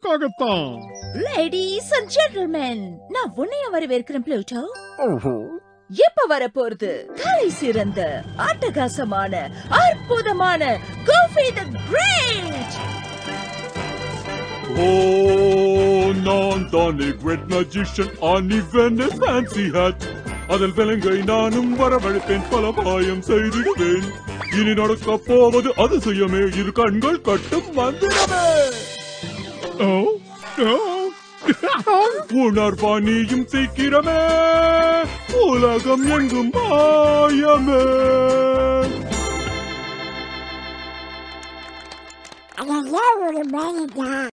உங்களுக்காகத்தான் ladies and gentlemen நான் உன்னைய வரவேற்கிறேன் ப்ளூட்டோ ஓஹோ எப்ப வர போறது தலை சிறந்த அட்டகாசமான அற்புதமான கோஃபி த கிரேட் ஓ நான் தானே கிரேட் மேஜிஷியன் ஆனி வெனஸ் ஃபேன்சி ஹேட் அதில் விலங்கை நானும் வரவழைப்பேன் பல பாயம் செய்திடுவேன் இனி நடக்க போவது அதிசயமே இரு கண்கள் கட்டும் மந்திரமே ஓ ஓ உணர்வா நீயும் சீக்கிரமே உலகம் எங்கும் மாயமே அழகா ஒரு மேனேஜா